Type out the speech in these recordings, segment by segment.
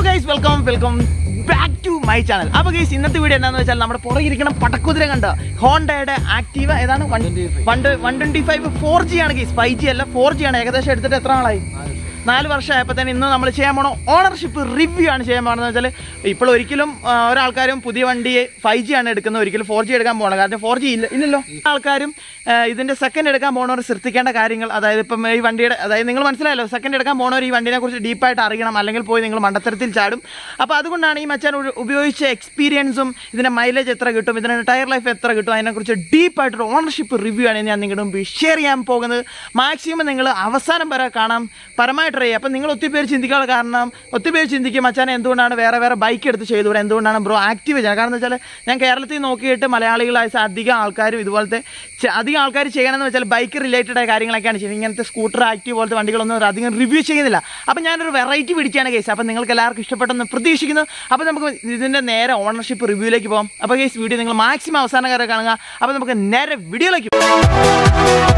guys welcome welcome back to my channel അപ്പോൾ guys ഇന്നത്തെ video എന്താണെന്ന് വെച്ചാൽ നമ്മുടെ പുറകിരിക്കണം പടക്കുതിര കണ്ട ഹോണ്ടയുടെ ആക്റ്റീവ ഏതാണ് one twenty five four G ആണ് ഗൈസ് ഫൈവ് ജി അല്ല ഫോർ ജി ആണ് ഏകദേശം എടുത്തിട്ട് എത്ര നാളായി നാല് വർഷമായപ്പോൾ തന്നെ ഇന്ന് നമ്മൾ ചെയ്യാൻ പോണ ഓണർഷിപ്പ് റിവ്യൂ ആണ് ചെയ്യാൻ പോകുന്നത് വെച്ചാൽ ഇപ്പോൾ ഒരിക്കലും ആ, ഒരാൾക്കാരും പുതിയ വണ്ടി ഫൈവ് ജി ആണ് എടുക്കുന്നത് ഒരിക്കലും ഫോർ ജി എടുക്കാൻ പോകണം കാരണം ഫോർ ജി ഇല്ല ഇല്ലല്ലോ ആൾക്കാരും ആ, ഇതിന്റെ സെക്കൻഡ് എടുക്കാൻ പോകുന്നവർ ശ്രദ്ധിക്കേണ്ട കാര്യങ്ങൾ അതായത് ഇപ്പം ഈ വണ്ടിയുടെ അതായത് നിങ്ങൾ മനസ്സിലായല്ലോ സെക്കൻഡ് എടുക്കാൻ പോകുന്നവർ ഈ വണ്ടിനെ കുറിച്ച് ഡീപ്പായിട്ട് അറിയണം അല്ലെങ്കിൽ പോയി നിങ്ങൾ മണ്ടത്തരത്തിൽ ചാടും അപ്പോൾ അതുകൊണ്ടാണ് ഈ മച്ചാൻ ഒരു- ഉപയോഗിച്ച എക്സ്പീരിയൻസും ഇതിന്റെ മൈലേജ് എത്ര കിട്ടും ഇതിന്റെ ടയർ ലൈഫ് എത്ര കിട്ടും അതിനെക്കുറിച്ച് ഡീപ്പായിട്ടൊരു ഓണർഷിപ്പ് റിവ്യൂ ആണ് ഞാൻ നിങ്ങളുടെ മുമ്പ് ഷെയർ ചെയ്യാൻ പോകുന്നത് മാക്സിമം നിങ്ങൾ അവസാനം വരെ കാണാം പരമായിട്ട് ട്രൈ ചെയ്യുക അപ്പം നിങ്ങൾ ഒത്തിരി പേര് ചിന്തിക്കാനുള്ള കാരണം ഒത്തിരി പേര് ചിന്തിക്കും മച്ചാൻ എന്തുകൊണ്ടാണ് വേറെ വേറെ ബൈക്ക് എടുത്ത് ചെയ്തുകൂടെ എന്തുകൊണ്ടാണ് ബ്രോ ആക്റ്റീവ് ചെയ്യുന്നത് കാരണം എന്താ വെച്ചാൽ ഞാൻ കേരളത്തിൽ നോക്കിയിട്ട് മലയാളികളായ അധികം ആൾക്കാരും ഇതുപോലത്തെ ചെ- അധികം ആൾക്കാർ ചെയ്യണമെന്ന് വെച്ചാൽ ബൈക്ക് റിലേറ്റഡ് ആയ കാര്യങ്ങളൊക്കെയാണ് ചെയ്യുന്നത് ഇങ്ങനത്തെ സ്കൂട്ടർ ആക്റ്റീവ് പോലത്തെ വണ്ടികളൊന്നും ഒരു അധികം റിവ്യൂ ചെയ്യുന്നില്ല അപ്പം ഞാനൊരു വെറൈറ്റി പിടിക്കുകയാണ് കേസ് അപ്പം നിങ്ങൾക്ക് എല്ലാവർക്കും ഇഷ്ടപ്പെട്ടെന്ന് പ്രതീക്ഷിക്കുന്നു അപ്പോൾ നമുക്ക് ഇതിൻ്റെ നേരെ ഓണർഷിപ്പ് റിവ്യൂയിലേക്ക് പോകാം അപ്പോൾ കേസ് വീഡിയോ നിങ്ങൾ മാക്സിമം അവസാനം വരെ കാണുക അപ്പോൾ നമുക്ക് നേരെ വീഡിയോയിലേക്ക് പോകാം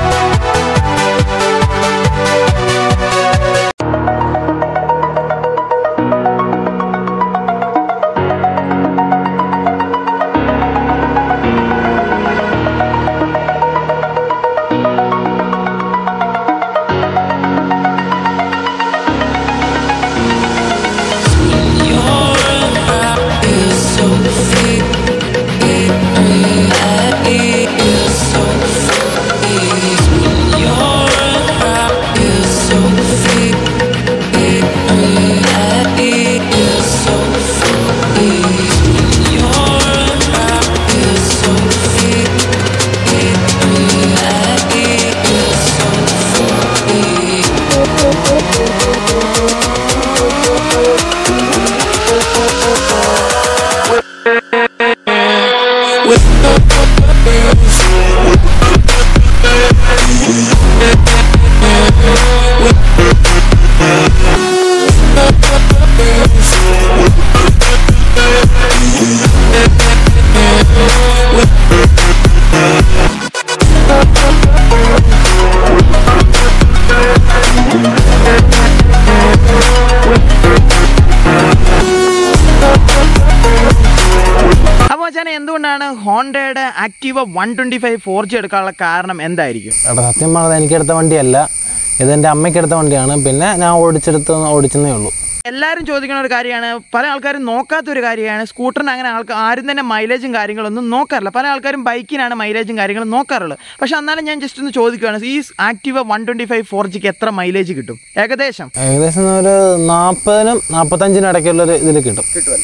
അപ്പോൾ വെച്ചാൽ എന്തുകൊണ്ടാണ് ഹോണ്ടയുടെ Activa one twenty five four G എടുക്കാനുള്ള കാരണം എന്തായിരിക്കും എടാ സത്യം പറഞ്ഞത് എനിക്കെടുത്ത വണ്ടിയല്ല ഇതെൻ്റെ അമ്മയ്ക്കെടുത്ത വണ്ടിയാണ് പിന്നെ ഞാൻ ഓടിച്ചെടുത്ത് ഓടിച്ചെന്നേ ഉള്ളൂ എല്ലാവരും ചോദിക്കുന്ന ഒരു കാര്യമാണ് പല ആൾക്കാരും നോക്കാത്ത ഒരു കാര്യമാണ് സ്കൂട്ടറിന് അങ്ങനെ ആൾക്ക് ആരും തന്നെ മൈലേജും കാര്യങ്ങളൊന്നും നോക്കാറില്ല പല ആൾക്കാരും ബൈക്കിനാണ് മൈലേജും കാര്യങ്ങളും നോക്കാറുള്ളത് പക്ഷെ എന്നാലും ഞാൻ ജസ്റ്റ് ഒന്ന് ചോദിക്കുകയാണ് ഈ Activa one twenty five four ജിക്ക് എത്ര മൈലേജ് കിട്ടും ഏകദേശം ഏകദേശം ഒരു നാൽപ്പതിനും നാൽപ്പത്തഞ്ചിനും ഇടയ്ക്കുള്ളൊരു ഇതിൽ കിട്ടും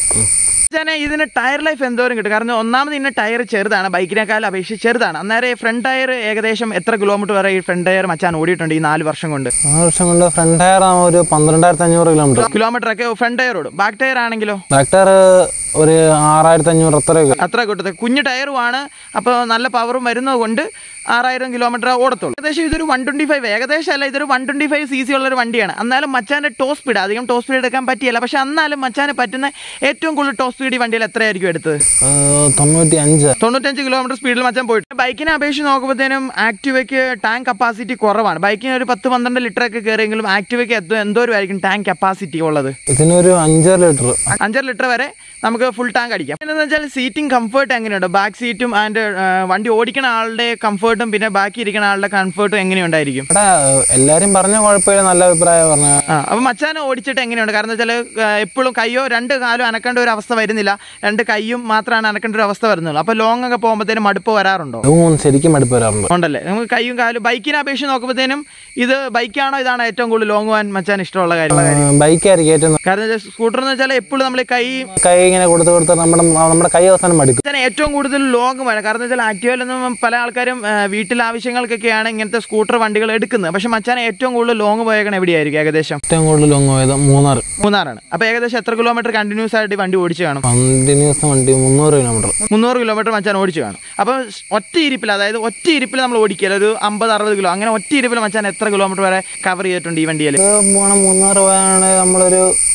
ഞാൻ ഇതിന് ടയർ ലൈഫ് എന്തോരം കിട്ടും കാരണം ഒന്നാമത് ഇതിന്റെ ടയർ ചെറുതാണ് ബൈക്കിനേക്കാൾ അപേക്ഷിച്ച് ചെറുതാണ് അന്നേരം ഫ്രണ്ട് ടയർ ഏകദേശം എത്ര കിലോമീറ്റർ വരെ ഈ ഫ്രണ്ട് ടയർ മച്ചാൻ ഓടിയിട്ടുണ്ട് ഈ നാല് വർഷം കൊണ്ട് ആ വർഷം കൊണ്ട് ഫ്രണ്ട് ടയർ ഒരു പന്ത്രണ്ടായിരത്തി അഞ്ഞൂറ് കിലോമീറ്റർ കിലോമീറ്റർ ഒക്കെ ഫ്രണ്ട് ടയർ ഓടും ബാക്ക് ടയർ ആണെങ്കിലോ ബാക്ക് ടയർ ഒരു ആറായിരത്തി അഞ്ഞൂറ് അത്രയൊക്കെ അത്ര കിട്ടത് കുഞ്ഞു ടയറുമാണ് അപ്പോൾ നല്ല പവറും വരുന്നത് കൊണ്ട് ആറായിരം കിലോമീറ്റർ ഓടത്തുള്ളൂ ഏകദേശം ഇതൊരു വൺ ട്വൻറ്റി ഫൈവ് ഏകദേശം അല്ല ഇതൊരു one twenty five C C ഉള്ള ഒരു വണ്ടിയാണ് എന്നാലും മച്ചാൻ്റെ ടോപ്പ് സ്പീഡ് അധികം ടോപ്പ് സ്പീഡ് എടുക്കാൻ പറ്റിയല്ല പക്ഷെ എന്നാലും മച്ചാന് പറ്റുന്ന ഏറ്റവും കൂടുതൽ ടോപ്പ് സ്പീഡ് ഈ വണ്ടിയിൽ എത്രയായിരിക്കും എടുത്തത് ആ, തൊണ്ണൂറ്റി അഞ്ച് തൊണ്ണൂറ്റഞ്ച് കിലോമീറ്റർ സ്പീഡിൽ മച്ചാൻ പോയിട്ട് ബൈക്കിനെ അപേക്ഷിച്ച് നോക്കുമ്പോഴത്തേനും ആക്ടിവയ്ക്ക് ടാങ്ക് കപ്പാസിറ്റി കുറവാണ് ബൈക്കിന് ഒരു പത്ത് പന്ത്രണ്ട് ലിറ്റർ ഒക്കെ കയറിയെങ്കിലും ആക്ടിവയ്ക്ക് എന്തോ എന്തോരം ആയിരിക്കും ടാങ്ക് കപ്പാസിറ്റി ഉള്ളത് ഇതിനൊരു അഞ്ചര ലിറ്റർ അഞ്ചര ലിറ്റർ വരെ നമുക്ക് ഫുൾ ടാങ്ക് അടിക്കാം എന്താണെന്ന് വെച്ചാൽ സീറ്റിംഗ് കംഫർട്ട് എങ്ങനെയുണ്ട് ബാക്ക് സീറ്റും ആൻഡ് വണ്ടി ഓടിക്കുന്ന ആളുടെ കംഫർട്ടും പിന്നെ ബാക്കി ഇരിക്കുന്ന ആളുടെ കംഫർട്ടും എങ്ങനെയുണ്ടായിരിക്കും എടാ എല്ലാരും പറഞ്ഞ കുഴപ്പമില്ല നല്ല അഭിപ്രായം പറഞ്ഞ ആ അപ്പം മച്ചാനെ ഓടിച്ചിട്ട് എങ്ങനെയുണ്ട് കാരണം വെച്ചാൽ എപ്പോഴും കയ്യോ രണ്ട് കാലും അനക്കേണ്ട ഒരു അവസ്ഥ വരുന്നില്ല രണ്ട് കൈയും മാത്രമാണ് അനക്കേണ്ട ഒരു അവസ്ഥ വരുന്നുള്ളൂ അപ്പോൾ ലോങ് ഒക്കെ പോകുമ്പോഴത്തേനും മടുപ്പ് വരാറുണ്ടോ അതും ശരിക്കും മടുപ്പ് വരാറുണ്ട് ഉണ്ടല്ലേ നമുക്ക് കൈയും കാലും ബൈക്കിനെ അപേക്ഷിച്ച് നോക്കുമ്പോഴത്തേനും ഇത് ബൈക്കാണോ ഇതാണോ ഏറ്റവും കൂടുതൽ ലോങ് പോകാൻ മച്ചാൻ ഇഷ്ടമുള്ള കാര്യം ബൈക്കായിരിക്കും ഏറ്റവും കാരണം സ്കൂട്ടർ എന്ന് വെച്ചാൽ എപ്പോഴും നമ്മൾ കൈ കൈ ഇങ്ങനെ കൊടുത്ത് കൊടുത്ത് നമ്മുടെ നമ്മുടെ കൈ അവസാനം മടുക്കും തന്നെ ഏറ്റവും കൂടുതൽ ലോങ് വേണം കാരണം എന്ന് വെച്ചാൽ ആക്റ്റീവയിലൊന്നും പല ആൾക്കാരും ആ, വീട്ടിലെ ആവശ്യങ്ങൾക്കൊക്കെയാണ് ഇങ്ങനത്തെ സ്കൂട്ടർ വണ്ടികൾ എടുക്കുന്നത് പക്ഷെ മച്ചാൻ ഏറ്റവും കൂടുതൽ ലോങ് പോയേക്കണം എവിടെയായിരിക്കും ഏകദേശം ഏറ്റവും കൂടുതൽ ലോങ് പോയത് മൂന്നാർ മൂന്നാറാണ് അപ്പോൾ ഏകദേശം എത്ര കിലോമീറ്റർ കണ്ടിന്യൂസ് ആയിട്ട് ഈ വണ്ടി ഓടിച്ച് കാണും കണ്ടിന്യൂസ് വണ്ടി മുന്നൂറ് കിലോമീറ്റർ മുന്നൂറ് കിലോമീറ്റർ മച്ചാൻ ഓടിച്ച് കാണും അപ്പോൾ ഒറ്റ ഇരിപ്പിൽ അതായത് ഒറ്റ ഇരിപ്പിൽ നമ്മൾ ഓടിക്കില്ല ഒരു അമ്പത് അറുപത് കിലോ അങ്ങനെ ഒറ്റ ഇരിപ്പിൽ മച്ചാൻ എത്ര കിലോമീറ്റർ വരെ കവർ ചെയ്തിട്ടുണ്ട് ഈ വണ്ടിയിൽ ഇത് പോണം മൂന്നാർ പോയാണെങ്കിൽ നമ്മളൊരു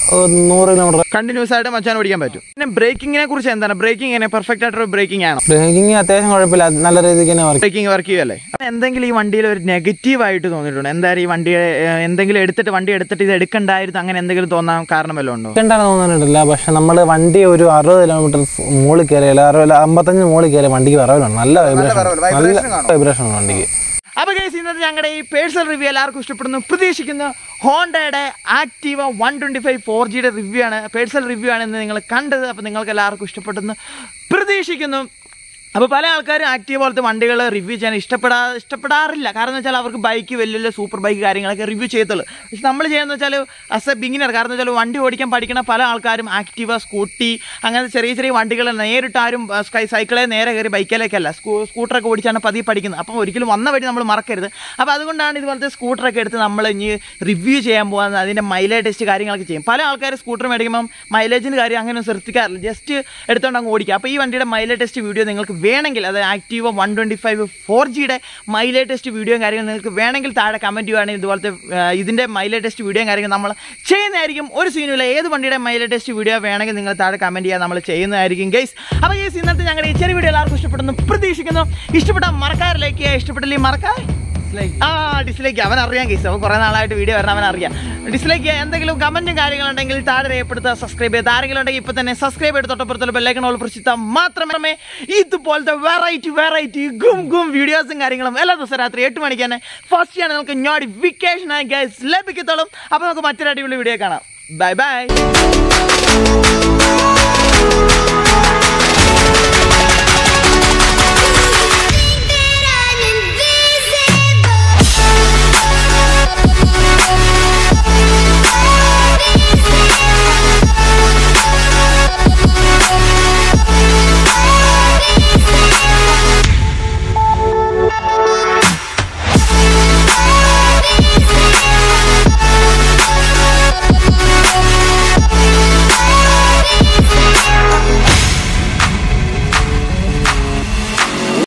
ഒരു നൂറ് കിലോമീറ്റർ കണ്ടിന്യൂസ് ആയിട്ട് മച്ചാൻ ഓടിക്കാൻ പറ്റും പിന്നെ ബ്രേക്കിങ്ങിനെ കുറിച്ച് എന്താണ് ബ്രേക്കിംഗ് എങ്ങനെ പെർഫെക്റ്റ് ആയിട്ടൊരു ബ്രേക്കിംഗ് ആണോ ബ്രേക്കിംഗ് അത്യാവശ്യം കുഴപ്പമില്ല നല്ല രീതിക്ക് തന്നെ വർക്ക് ബ്രേക്കിംഗ് വർക്ക് ചെയ്യുമല്ലേ അപ്പൊ എന്തെങ്കിലും ഈ വണ്ടിയിൽ ഒരു നെഗറ്റീവ് ആയിട്ട് തോന്നിയിട്ടുണ്ട് എന്തായാലും ഈ വണ്ടി ഏഹ്, എന്തെങ്കിലും എടുത്തിട്ട് വണ്ടി എടുത്തിട്ട് ഇത് എടുക്കണ്ടായിരുന്നു അങ്ങനെ എന്തെങ്കിലും തോന്നാൻ കാരണം വല്ലതും ഉണ്ടോ ഉണ്ടാകുന്ന തോന്നുന്നില്ല പക്ഷെ നമ്മൾ വണ്ടി ഒരു അറുപത് കിലോമീറ്റർ മുകളിൽ കയറിയാൽ അറുപത് അമ്പത്തഞ്ച് മുകളിൽ കയറിയ വണ്ടിക്ക് വിറവിലാണ് നല്ല വൈബ്രേഷൻ നല്ല വൈബ്രേഷൻ ആണ് വണ്ടിക്ക് അപ്പൊ കേസ് ഇന്നത്തെ ഞങ്ങളുടെ ഈ പേഴ്സണൽ റിവ്യൂ എല്ലാവർക്കും ഇഷ്ടപ്പെടുന്നു പ്രതീക്ഷിക്കുന്നു ഹോണ്ടയുടെ Activa one twenty five four ജിയുടെ റിവ്യൂ ആണ് പേഴ്സണൽ റിവ്യൂ ആണ് ഇന്ന് നിങ്ങൾ കണ്ടത് അപ്പോൾ നിങ്ങൾക്ക് എല്ലാവർക്കും ഇഷ്ടപ്പെട്ടെന്ന് പ്രതീക്ഷിക്കുന്നു അപ്പോൾ പല ആൾക്കാരും ആക്റ്റീവ് പോലത്തെ വണ്ടികൾ റിവ്യൂ ചെയ്യാൻ ഇഷ്ടപ്പെടാ ഇഷ്ടപ്പെടാറില്ല കാരണം എന്ന് വെച്ചാൽ അവർക്ക് ബൈക്ക് വലിയ വലിയ സൂപ്പർ ബൈക്ക് കാര്യങ്ങളൊക്കെ റിവ്യൂ ചെയ്യത്തുള്ളൂ പക്ഷെ നമ്മൾ ചെയ്യുന്നത് വെച്ചാൽ ആസ് എ ബിഗിനർ കാരണം എന്ന് വെച്ചാൽ വണ്ടി ഓടിക്കാൻ പഠിക്കുന്ന പല ആൾക്കാരും ആക്റ്റീവ സ്കൂട്ടി അങ്ങനത്തെ ചെറിയ ചെറിയ വണ്ടികൾ നേരിട്ട് ആരും ആ, സ്കൈ സൈക്കിളെ നേരെ കയറി ബൈക്കിലേക്കല്ല സ്കൂ സ്കൂട്ടറൊക്കെ ഓടിച്ചാണ് പതിയെ പഠിക്കുന്നത് അപ്പോൾ ഒരിക്കലും വന്ന വഴി നമ്മൾ മറക്കരുത് അപ്പോൾ അതുകൊണ്ടാണ് ഇതുപോലത്തെ സ്കൂട്ടറൊക്കെ എടുത്ത് നമ്മൾ ഇനി റിവ്യൂ ചെയ്യാൻ പോകുന്നത് അതിൻ്റെ മൈലേജ് ടെസ്റ്റ് കാര്യങ്ങളൊക്കെ ചെയ്യും പല ആൾക്കാർ സ്കൂട്ടർ മേടിക്കുമ്പം മൈലേജിന് കാര്യം അങ്ങനെ ശ്രദ്ധിക്കാറില്ല ജസ്റ്റ് എടുത്തുകൊണ്ട് അങ്ങ് ഓടിക്കുക അപ്പോൾ ഈ വണ്ടിയുടെ മൈലേജ് ടെസ്റ്റ് വീഡിയോ നിങ്ങൾക്ക് വേണമെങ്കിൽ അത് Activa one twenty five four ജിയുടെ മൈലേജ് ടെസ്റ്റ് വീഡിയോയും കാര്യങ്ങളും നിങ്ങൾക്ക് വേണമെങ്കിൽ താഴെ കമൻറ്റ് ചെയ്യുകയാണെങ്കിൽ ഇതുപോലത്തെ ആ, ഇതിൻ്റെ മൈലേജ് ടെസ്റ്റ് വീഡിയോയും കാര്യങ്ങളും നമ്മൾ ചെയ്യുന്നതായിരിക്കും ഒരു സീനുമില്ല ഏത് വണ്ടിയുടെ മൈലേജ് ടെസ്റ്റ് വീഡിയോ വേണമെങ്കിൽ നിങ്ങൾ താഴെ കമൻറ്റ് ചെയ്യാൻ നമ്മൾ ചെയ്യുന്നതായിരിക്കും ഗൈസ് അപ്പോൾ ഗൈസ് ഇന്നത്തെ ഞങ്ങളുടെ ഈ ചെറിയ വീഡിയോ എല്ലാവർക്കും ഇഷ്ടപ്പെടുന്നു പ്രതീക്ഷിക്കുന്നു ഇഷ്ടപ്പെട്ടാൽ മറക്കാറിലേക്ക് ഇഷ്ടപ്പെട്ടില്ലെങ്കിൽ മറക്കാർ ആ ഡിസ്ലൈക്ക് അവൻ അറിയാം കേസ് അവൻ കുറെ നാളായിട്ട് വീഡിയോ വരണം അവൻ അറിയാം ഡിസ്ലൈക്ക് എന്തെങ്കിലും കമന്റും കാര്യങ്ങളുണ്ടെങ്കിൽ താഴെ രേഖപ്പെടുത്തുക സബ്സ്ക്രൈബ് ചെയ്ത് ആരെങ്കിലും ഉണ്ടെങ്കിൽ ഇപ്പൊ തന്നെ സബ്സ്ക്രൈബ് ചെയ്ത് തൊട്ടപ്പുറത്തുള്ള ബെല്ലൈക്കൺ ഓൾ പ്രസിദ്ധ മാത്രമേ ഇതുപോലത്തെ വെറൈറ്റി വെറൈറ്റി ഗും ഗും വീഡിയോസും കാര്യങ്ങളും എല്ലാ ദിവസവും രാത്രി എട്ട് മണിക്ക് തന്നെ ഫസ്റ്റ് ആണ് നമുക്ക് നോട്ടിഫിക്കേഷൻ ആയി ഗൈസ് ലഭിക്കത്തോളും അപ്പൊ നമുക്ക് മറ്റൊരു അടിപൊളി വീഡിയോ കാണാം ബൈ ബൈ